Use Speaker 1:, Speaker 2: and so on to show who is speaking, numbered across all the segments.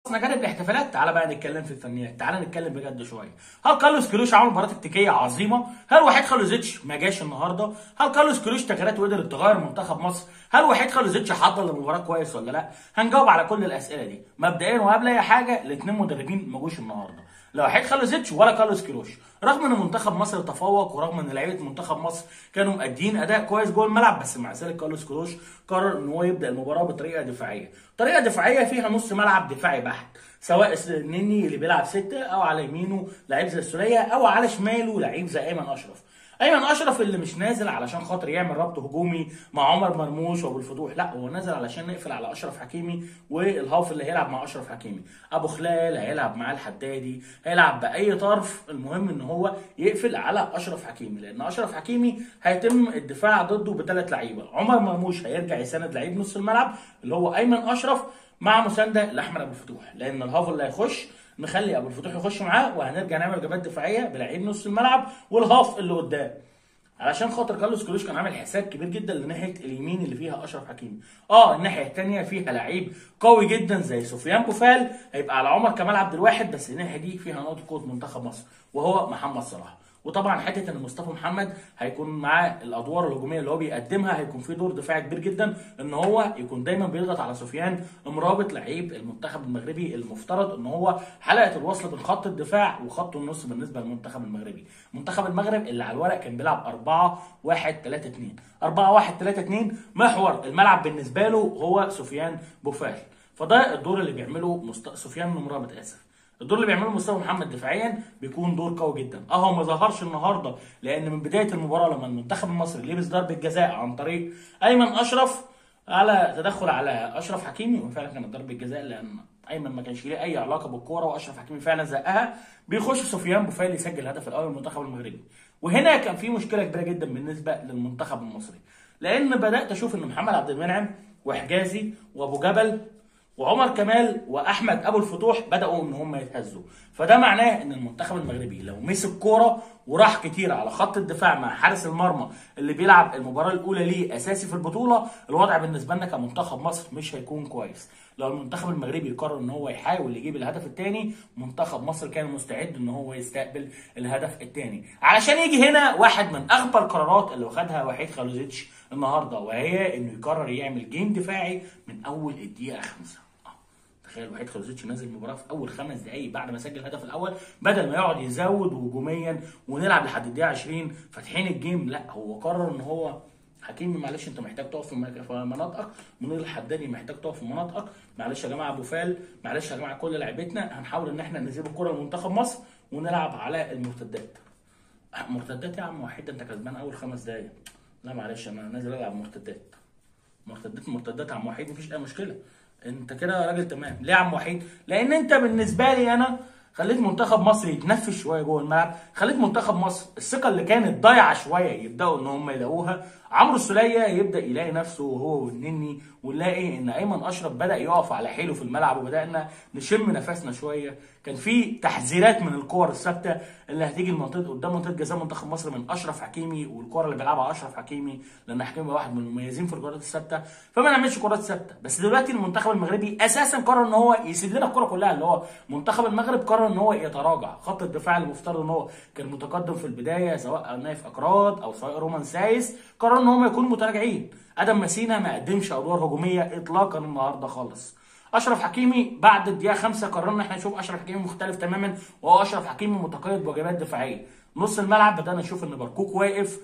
Speaker 1: خلصنا جانب الاحتفالات تعالى بقى نتكلم في الفنيات تعالى نتكلم بجد شويه هل كارلوس كيروش عمل مباراه تكتيكيه عظيمه هل وحيد خلوزيتش ما جاش النهارده هل كارلوس كيروش تغييرات وقدرت تغير منتخب مصر هل وحيد خلوزيتش حضر للمباراه كويس ولا لا هنجاوب على كل الاسئله دي مبدئيا وقبل اي حاجه الاثنين مدربين ما جوش النهارده لا وحيد خلوزيتش ولا كارلوس كيروش رغم ان منتخب مصر تفوق ورغم ان لعيبه منتخب مصر كانوا مأدين اداء كويس جوه الملعب بس مع ذلك كارلوس كيروش قرر ان هو يبدا المباراه بطريقه دفاعيه طريقه دفاعيه فيها نص ملعب دفاعي بحت سواء النني اللي بيلعب ستة او على يمينه لعيب زي السوليه او على شماله لعيب زي ايمن اشرف ايمن اشرف اللي مش نازل علشان خاطر يعمل ربط هجومي مع عمر مرموش وابو الفتوح لا هو نازل علشان نقفل على اشرف حكيمي والهاف اللي هيلعب مع اشرف حكيمي ابو خلال هيلعب معاه الحدادي هيلعب باي طرف المهم ان هو يقفل على اشرف حكيمي لان اشرف حكيمي هيتم الدفاع ضده بثلاث لعيبه عمر مرموش هيرجع يساند لعيب نص الملعب اللي هو ايمن اشرف مع مسانده لاحمد ابو الفتوح لان الهاف اللي هيخش نخلي ابو الفتوح يخش معاه وهنرجع نعمل جبهات دفاعيه بلعيب نص الملعب والهاف اللي قدام علشان خاطر كارلوس كيروش كان عامل حساب كبير جدا لناحيه اليمين اللي فيها اشرف حكيمي اه الناحيه الثانيه فيها لعيب قوي جدا زي سفيان بوفال هيبقى على عمر كمال عبد الواحد بس الناحيه دي فيها نقطه قوه منتخب مصر وهو محمد صلاح وطبعا حته ان مصطفى محمد هيكون معاه الادوار الهجوميه اللي هو بيقدمها هيكون في دور دفاعي كبير جدا ان هو يكون دايما بيضغط على سفيان مرابط لعيب المنتخب المغربي المفترض ان هو حلقه الوصل بين خط الدفاع وخط النص بالنسبه للمنتخب المغربي منتخب المغرب اللي على الورق كان بيلعب 4 1 3 2 4 1 3 2 محور الملعب بالنسبه له هو سفيان بوفال فده الدور اللي بيعمله مست... سفيان مرابط اسف الدور اللي بيعمله مصطفى محمد دفاعيا بيكون دور قوي جدا اه هو ما ظهرش النهارده لان من بدايه المباراه لما المنتخب المصري لبس ضربه جزاء عن طريق ايمن اشرف على تدخل على اشرف حكيمي وفعلا كانت ضربه جزاء لان ايمن ما كانش ليه اي علاقه بالكوره واشرف حكيمي فعلا زقها بيخش سفيان بوفال يسجل الهدف الاول للمنتخب المغربي وهنا كان في مشكله كبيره جدا بالنسبه للمنتخب المصري لان بدات اشوف ان محمد عبد المنعم وحجازي وابو جبل وعمر كمال واحمد ابو الفتوح بداوا ان هم يتهزوا فده معناه ان المنتخب المغربي لو مسك كوره وراح كتير على خط الدفاع مع حارس المرمى اللي بيلعب المباراه الاولى ليه اساسي في البطوله الوضع بالنسبه لنا كمنتخب مصر مش هيكون كويس لو المنتخب المغربي قرر ان هو يحاول يجيب الهدف الثاني منتخب مصر كان مستعد ان هو يستقبل الهدف الثاني علشان يجي هنا واحد من اغبى القرارات اللي واخدها وحيد خالوزيتش النهارده وهي انه يقرر يعمل جيم دفاعي من اول الدقيقه خمسة تخيل وحيد خلوزيتش نازل المباراه في اول خمس دقائق بعد ما سجل الهدف الاول بدل ما يقعد يزود هجوميا ونلعب لحد الدقيقه 20 فاتحين الجيم لا هو قرر ان هو حكيمي معلش انت محتاج تقف في مناطقك منير الحداني محتاج تقف في مناطقك معلش يا جماعه ابو فال معلش يا جماعه كل لعيبتنا هنحاول ان احنا نسيب الكره لمنتخب مصر ونلعب على المرتدات مرتدات يا عم وحيد انت كسبان اول خمس دقائق لا معلش انا نازل العب مرتدات مرتدات مرتدات يا عم وحيد مفيش اي مشكله انت كده راجل تمام ليه يا عم وحيد لان انت بالنسبه لي انا خليت منتخب مصر يتنفس شويه جوه الملعب خليت منتخب مصر الثقه اللي كانت ضايعه شويه يبداوا ان هم يلاقوها عمرو السوليه يبدا يلاقي نفسه هو والنني ونلاقي ان ايمن اشرف بدا يقف على حيله في الملعب وبدانا نشم نفسنا شويه كان في تحذيرات من الكور الثابته اللي هتيجي المنطقه قدام منطقه جزاء منتخب مصر من اشرف حكيمي والكره اللي بيلعبها اشرف حكيمي لان حكيمي واحد من المميزين في الكرات الثابته فما نعملش كرات ثابته بس دلوقتي المنتخب المغربي اساسا قرر ان هو يسيب لنا الكره كلها اللي هو منتخب المغرب قرر ان هو يتراجع خط الدفاع المفترض ان هو كان متقدم في البدايه سواء نايف اكراد او سواء رومان سايس قرروا ان هم يكونوا متراجعين ادم مسينا ما قدمش ادوار هجوميه اطلاقا النهارده خالص اشرف حكيمي بعد الدقيقه خمسة قررنا احنا نشوف اشرف حكيمي مختلف تماما وهو اشرف حكيمي متقيد بواجبات دفاعيه نص الملعب بدانا نشوف ان بركوك واقف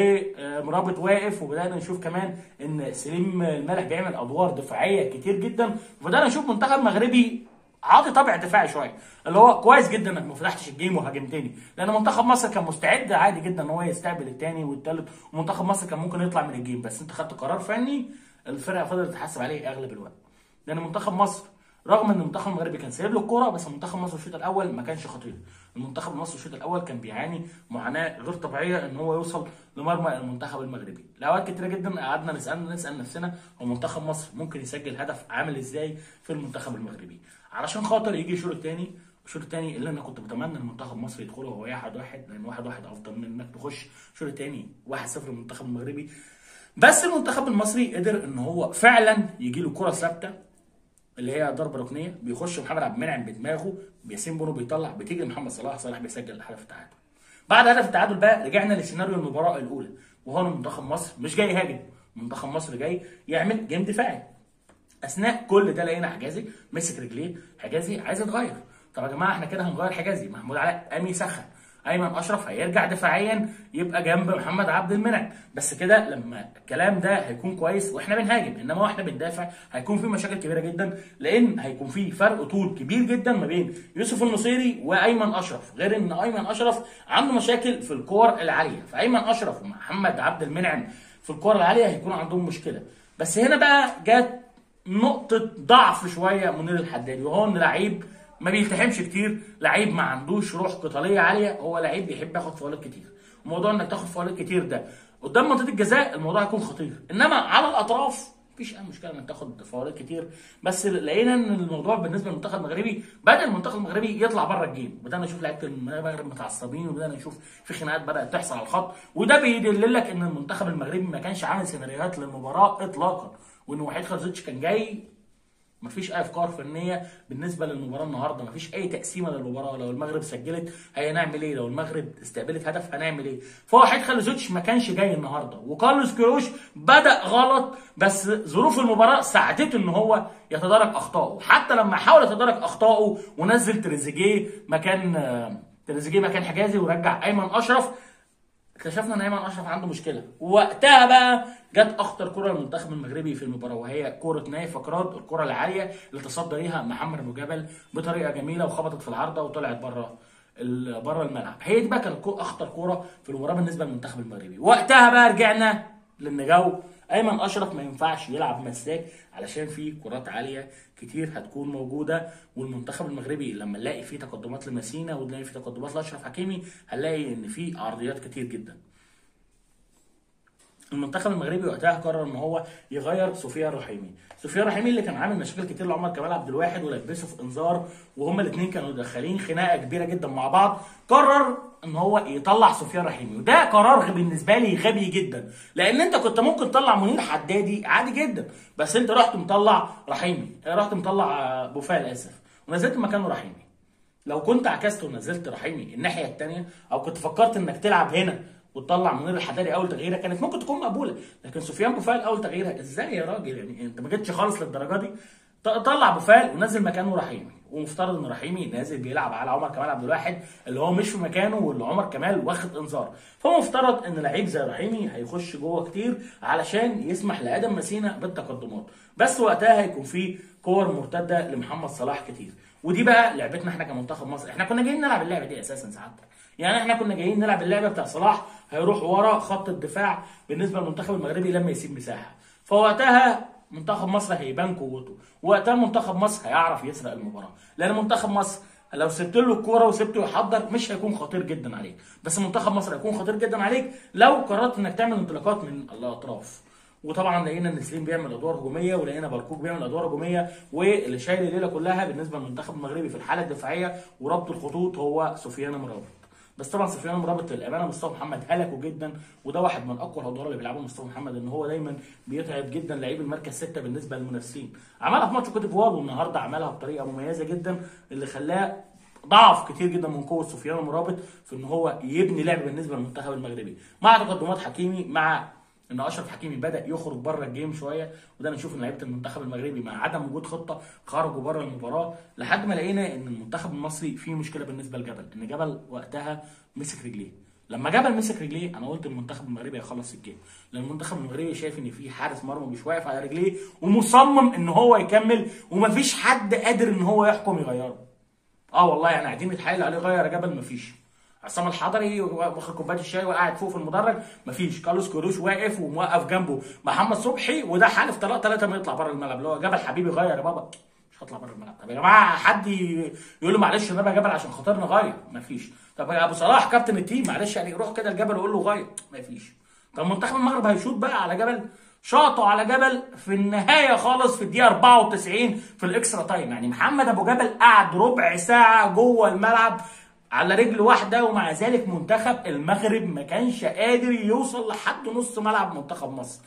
Speaker 1: ومرابط واقف وبدانا نشوف كمان ان سليم الملح بيعمل ادوار دفاعيه كتير جدا وبدانا نشوف منتخب مغربي عاطي طابع دفاعي شويه اللي هو كويس جدا انك ما فتحتش الجيم وهاجمتني لان منتخب مصر كان مستعد عادي جدا ان هو يستقبل الثاني والثالث ومنتخب مصر كان ممكن يطلع من الجيم بس انت خدت قرار فني الفرقه فضلت تحاسب عليه اغلب الوقت لان منتخب مصر رغم ان المنتخب المغربي كان سايب له الكوره بس منتخب مصر الشوط الاول ما كانش خطير المنتخب المصري الشوط الاول كان بيعاني معاناه غير طبيعيه ان هو يوصل لمرمى المنتخب المغربي لاوقات كتيره جدا قعدنا نسال نسال نفسنا هو منتخب مصر ممكن يسجل هدف عامل ازاي في المنتخب المغربي علشان خاطر يجي الشوط الثاني الشوط الثاني اللي انا كنت بتمنى ان منتخب مصر يدخله هو واحد واحد لان واحد واحد افضل من انك تخش الشوط الثاني 1-0 للمنتخب المغربي بس المنتخب المصري قدر ان هو فعلا يجي له كره ثابته اللي هي ضربه ركنيه بيخش محمد عبد المنعم بدماغه ياسين بونو بيطلع بتيجي لمحمد صلاح صلاح بيسجل هدف التعادل بعد هدف التعادل بقى رجعنا لسيناريو المباراه الاولى وهو منتخب مصر مش جاي يهاجم منتخب مصر جاي يعمل جيم دفاعي اثناء كل ده لقينا حجازي مسك رجليه حجازي عايز يتغير طب يا جماعه احنا كده هنغير حجازي محمود علاء قام يسخن ايمن اشرف هيرجع دفاعيا يبقى جنب محمد عبد المنعم بس كده لما الكلام ده هيكون كويس واحنا بنهاجم انما واحنا بندافع هيكون في مشاكل كبيره جدا لان هيكون في فرق طول كبير جدا ما بين يوسف النصيري وايمن اشرف غير ان ايمن اشرف عنده مشاكل في الكور العاليه فايمن اشرف ومحمد عبد المنعم في الكور العاليه هيكون عندهم مشكله بس هنا بقى جت نقطه ضعف شويه منير الحدادي وهو ان لعيب ما بيلتحمش كتير لعيب ما عندوش روح قتاليه عاليه هو لعيب بيحب ياخد فاولات كتير وموضوع انك تاخد فاولات كتير ده قدام منطقه الجزاء الموضوع هيكون خطير انما على الاطراف مفيش اي مشكله انك تاخد فاولات كتير بس لقينا ان الموضوع بالنسبه للمنتخب المغربي بدا المنتخب المغربي يطلع بره الجيم بدانا نشوف لعيبه المغرب متعصبين وبدانا نشوف في خناقات بدات تحصل على الخط وده بيدللك ان المنتخب المغربي ما كانش عامل سيناريوهات للمباراه اطلاقا وان وحيد خلزوتش كان جاي مفيش اي افكار فنيه بالنسبه للمباراه النهارده مفيش اي تقسيمه للمباراه لو المغرب سجلت هنعمل ايه لو المغرب استقبلت هدف هنعمل ايه فهو وحيد خلزوتش ما كانش جاي النهارده وكارلوس كيروش بدا غلط بس ظروف المباراه ساعدته ان هو يتدارك اخطائه حتى لما حاول يتدارك اخطائه ونزل تريزيجيه مكان تريزيجيه مكان حجازي ورجع ايمن اشرف اكتشفنا ان ايمن اشرف عنده مشكله وقتها بقى جت اخطر كره للمنتخب المغربي في المباراه وهي كره نايف فقرات الكره العاليه اللي تصدى ليها محمد ابو جبل بطريقه جميله وخبطت في العارضه وطلعت بره بره الملعب هي دي بقى كانت اخطر كوره في المباراه بالنسبه للمنتخب المغربي وقتها بقى رجعنا للنجاو ايمن اشرف ما ينفعش يلعب مساك علشان في كرات عاليه كتير هتكون موجوده والمنتخب المغربي لما نلاقي فيه تقدمات لمسينا ونلاقي فيه تقدمات لاشرف حكيمي هنلاقي ان في عرضيات كتير جدا المنتخب المغربي وقتها قرر ان هو يغير سفيان رحيمي سفيان رحيمي اللي كان عامل مشاكل كتير لعمر كمال عبد الواحد ولبسه في انذار وهما الاثنين كانوا داخلين خناقه كبيره جدا مع بعض قرر ان هو يطلع سفيان رحيمي وده قرار بالنسبه لي غبي جدا لان انت كنت ممكن تطلع منير حدادي عادي جدا بس انت رحت مطلع رحيمي رحت مطلع بوفال اسف ونزلت مكانه رحيمي لو كنت عكست ونزلت رحيمي الناحيه الثانيه او كنت فكرت انك تلعب هنا وتطلع منير الحداري اول تغييره كانت ممكن تكون مقبوله لكن سفيان بوفال اول تغييره ازاي يا راجل يعني انت ما جيتش خالص للدرجه دي طلع بوفال ونزل مكانه رحيمي ومفترض ان رحيمي نازل بيلعب على عمر كمال عبد الواحد اللي هو مش في مكانه واللي عمر كمال واخد انذار فمفترض ان لعيب زي رحيمي هيخش جوه كتير علشان يسمح لادم مسينا بالتقدمات بس وقتها هيكون في كور مرتده لمحمد صلاح كتير ودي بقى لعبتنا احنا كمنتخب مصر احنا كنا جايين نلعب اللعبه دي اساسا ساعتها يعني احنا كنا جايين نلعب اللعبه بتاع صلاح هيروح ورا خط الدفاع بالنسبه للمنتخب المغربي لما يسيب مساحه فوقتها منتخب مصر هيبان قوته وقتها منتخب مصر هيعرف يسرق المباراه لان منتخب مصر لو سبت له الكوره وسبته يحضر مش هيكون خطير جدا عليك بس منتخب مصر هيكون خطير جدا عليك لو قررت انك تعمل انطلاقات من الاطراف وطبعا لقينا ان سليم بيعمل ادوار هجوميه ولقينا بركوك بيعمل ادوار هجوميه واللي شايل الليله كلها بالنسبه للمنتخب المغربي في الحاله الدفاعيه وربط الخطوط هو سفيان مرابط بس طبعا سفيان مرابط للامانه مصطفى محمد هلكه جدا وده واحد من اقوى الادوار اللي بيلعبه مصطفى محمد ان هو دايما بيتعب جدا لعيب المركز سته بالنسبه للمنافسين عملها في ماتش كوت ديفوار والنهارده عملها بطريقه مميزه جدا اللي خلاه ضعف كتير جدا من قوه سفيان مرابط في ان هو يبني لعب بالنسبه للمنتخب المغربي مع تقدمات حكيمي مع ان اشرف حكيمي بدا يخرج بره الجيم شويه وده نشوف ان لعيبه المنتخب المغربي مع عدم وجود خطه خرجوا بره المباراه لحد ما لقينا ان المنتخب المصري فيه مشكله بالنسبه لجبل ان جبل وقتها مسك رجليه لما جبل مسك رجليه انا قلت المنتخب المغربي هيخلص الجيم لان المنتخب المغربي شايف ان في حارس مرمى مش واقف على رجليه ومصمم ان هو يكمل ومفيش حد قادر ان هو يحكم يغيره اه والله يعني قاعدين نتحايل عليه غير يا جبل مفيش عصام الحضري واخد كوبايه الشاي وقاعد فوق في المدرج مفيش كارلوس كوروش واقف وموقف جنبه محمد صبحي وده حالف ثلاثه ثلاثه ما يطلع بره الملعب اللي هو جبل حبيبي غير يا بابا مش هطلع بره الملعب طب يا جماعه حد يقول له معلش انا جبل عشان خاطرنا غير مفيش طب يا ابو صلاح كابتن التيم معلش يعني روح كده الجبل وقول له غير مفيش طب منتخب المغرب هيشوط بقى على جبل شاطوا على جبل في النهايه خالص في الدقيقه 94 في الاكسترا تايم يعني محمد ابو جبل قعد ربع ساعه جوه الملعب على رجل واحده ومع ذلك منتخب المغرب ما كانش قادر يوصل لحد نص ملعب منتخب مصر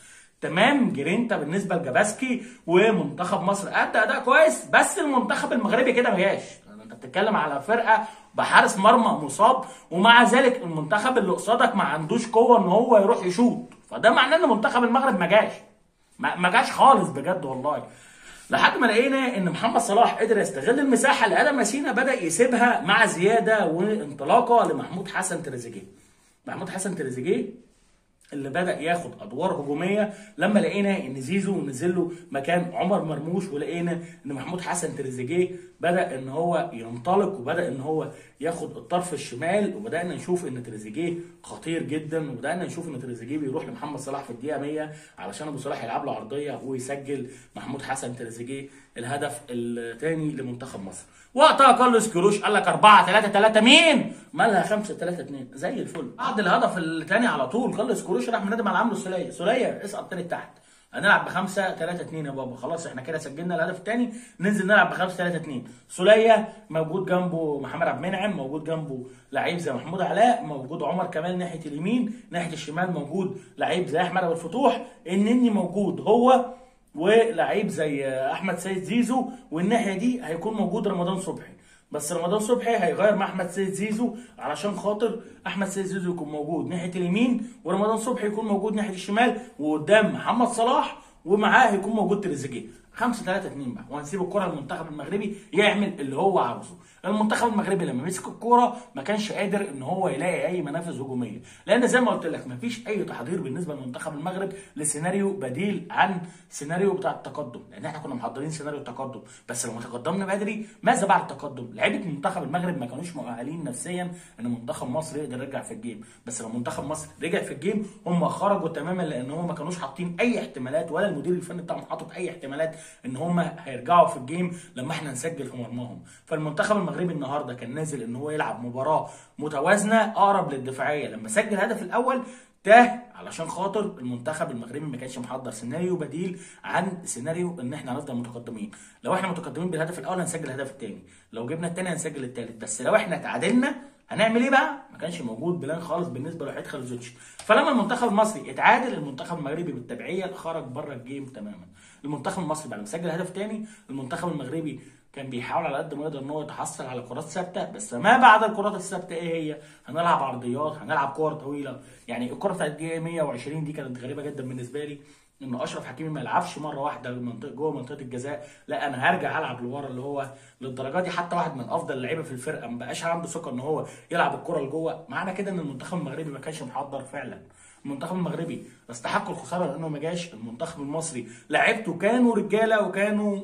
Speaker 1: تمام جرينتا بالنسبه لجاباسكي ومنتخب مصر ادى اداء كويس بس المنتخب المغربي كده ما جاش انت بتتكلم على فرقه بحارس مرمى مصاب ومع ذلك المنتخب اللي قصادك ما عندوش قوه ان هو يروح يشوط فده معناه ان منتخب المغرب ما جاش ما ما جاش خالص بجد والله لحد ما لقينا ان محمد صلاح قدر يستغل المساحه اللي ادم مسينا بدا يسيبها مع زياده وانطلاقه لمحمود حسن تريزيجيه محمود حسن تريزيجيه اللي بدا ياخد ادوار هجوميه لما لقينا ان زيزو نزل له مكان عمر مرموش ولقينا ان محمود حسن تريزيجيه بدا ان هو ينطلق وبدا ان هو ياخد الطرف الشمال وبدانا نشوف ان تريزيجيه خطير جدا وبدانا نشوف ان تريزيجيه بيروح لمحمد صلاح في الدقيقه 100 علشان ابو صلاح يلعب له عرضيه ويسجل محمود حسن تريزيجيه الهدف الثاني لمنتخب مصر وقتها كارلوس كروش قال لك 4 3 3 مين؟ مالها 5 3 2 زي الفل بعد الهدف الثاني على طول كارلوس كروش راح منادم على عمرو السوليه سوليه اسقط تاني تحت هنلعب بخمسة 3 2 يا بابا خلاص احنا كده سجلنا الهدف الثاني ننزل نلعب بخمسة 3 2 سوليه موجود جنبه محمد عبد المنعم موجود جنبه لعيب زي محمود علاء موجود عمر كمال ناحيه اليمين ناحيه الشمال موجود لعيب زي احمد ابو الفتوح النني موجود هو ولعيب زي احمد سيد زيزو والناحيه دي هيكون موجود رمضان صبحي بس رمضان صبحي هيغير مع احمد سيد زيزو علشان خاطر احمد سيد زيزو يكون موجود ناحيه اليمين ورمضان صبحي يكون موجود ناحيه الشمال وقدام محمد صلاح ومعاه هيكون موجود تريزيجيه 5 3 2 بقى وهنسيب الكره للمنتخب المغربي يعمل اللي هو عاوزه المنتخب المغربي لما مسك الكوره ما كانش قادر ان هو يلاقي اي منافذ هجوميه لان زي ما قلت لك ما فيش اي تحضير بالنسبه لمنتخب المغرب لسيناريو بديل عن سيناريو بتاع التقدم لان احنا كنا محضرين سيناريو التقدم بس لما تقدمنا بدري ماذا بعد التقدم لعيبه منتخب المغرب ما كانوش مؤهلين نفسيا ان منتخب مصر يقدر يرجع في الجيم بس لما منتخب مصر رجع في الجيم هم خرجوا تماما لان هم ما كانوش حاطين اي احتمالات ولا المدير الفني بتاعهم حاطط اي احتمالات ان هم هيرجعوا في الجيم لما احنا نسجل في مرماهم فالمنتخب المغربي النهارده كان نازل ان هو يلعب مباراه متوازنه اقرب للدفاعيه لما سجل الهدف الاول تاه علشان خاطر المنتخب المغربي ما كانش محضر سيناريو بديل عن سيناريو ان احنا هنفضل متقدمين لو احنا متقدمين بالهدف الاول هنسجل الهدف الثاني لو جبنا الثاني هنسجل الثالث بس لو احنا تعادلنا هنعمل ايه بقى؟ ما كانش موجود بلان خالص بالنسبه لوحيد خليزوتش فلما المنتخب المصري اتعادل المنتخب المغربي بالتبعيه خرج بره الجيم تماما المنتخب المصري بعد ما سجل هدف تاني المنتخب المغربي كان بيحاول على قد ما يقدر ان هو يتحصل على كرات ثابته بس ما بعد الكرات الثابته ايه هي؟ هنلعب عرضيات هنلعب كور طويله يعني الكره بتاعت الدقيقه 120 دي كانت غريبه جدا بالنسبه لي ان اشرف حكيمي ما يلعبش مره واحده منطقه جوه منطقه الجزاء لا انا هرجع العب لورا اللي هو للدرجه دي حتى واحد من افضل اللعيبه في الفرقه ما بقاش عنده ثقه ان هو يلعب الكره لجوه معنى كده ان المنتخب المغربي ما كانش محضر فعلا المنتخب المغربي استحق الخساره لانه ما جاش المنتخب المصري لعيبته كانوا رجاله وكانوا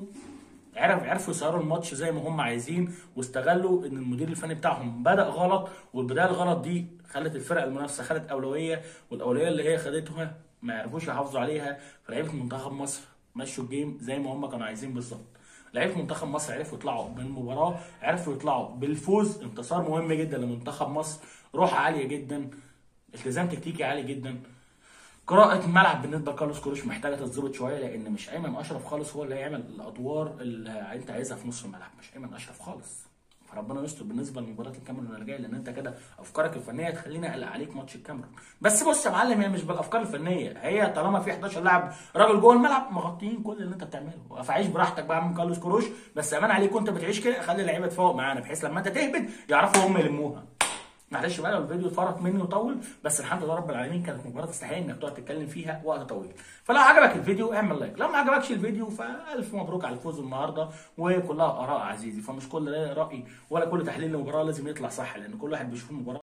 Speaker 1: عرف عرفوا يسيروا الماتش زي ما هم عايزين واستغلوا ان المدير الفني بتاعهم بدا غلط والبدايه الغلط دي خلت الفرقه المنافسه خدت اولويه والاولويه اللي هي خدتها ما عرفوش يحافظوا عليها فلعيبه منتخب مصر مشوا الجيم زي ما هم كانوا عايزين بالظبط لعيبه منتخب مصر عرفوا يطلعوا من المباراه عرفوا يطلعوا بالفوز انتصار مهم جدا لمنتخب مصر روح عاليه جدا التزام تكتيكي عالي جدا قراءة الملعب بالنسبة لكارلوس كروش محتاجة تتظبط شوية لأن مش أيمن أشرف خالص هو اللي هيعمل الأدوار اللي أنت عايزها في نص الملعب مش أيمن أشرف خالص فربنا يستر بالنسبه لمباراه الكاميرون اللي جايه لان انت كده افكارك الفنيه تخليني اقلق عليك ماتش الكاميرون بس بص يا معلم هي مش بالافكار الفنيه هي طالما في 11 لاعب راجل جوه الملعب مغطيين كل اللي انت بتعمله فعيش براحتك بقى من كارلوس كروش بس امان عليك وانت بتعيش كده خلي اللعيبه تفوق معانا بحيث لما انت تهبد يعرفوا هم يلموها معلش بقى لو الفيديو اتفرط مني وطول بس الحمد لله رب العالمين كانت مباراه تستحق انك تقعد تتكلم فيها وقت طويل فلو عجبك الفيديو اعمل لايك لو ما عجبكش الفيديو فالف مبروك على الفوز النهارده وكلها اراء عزيزي فمش كل راي ولا كل تحليل لمباراه لازم يطلع صح لان كل واحد بيشوف المباراه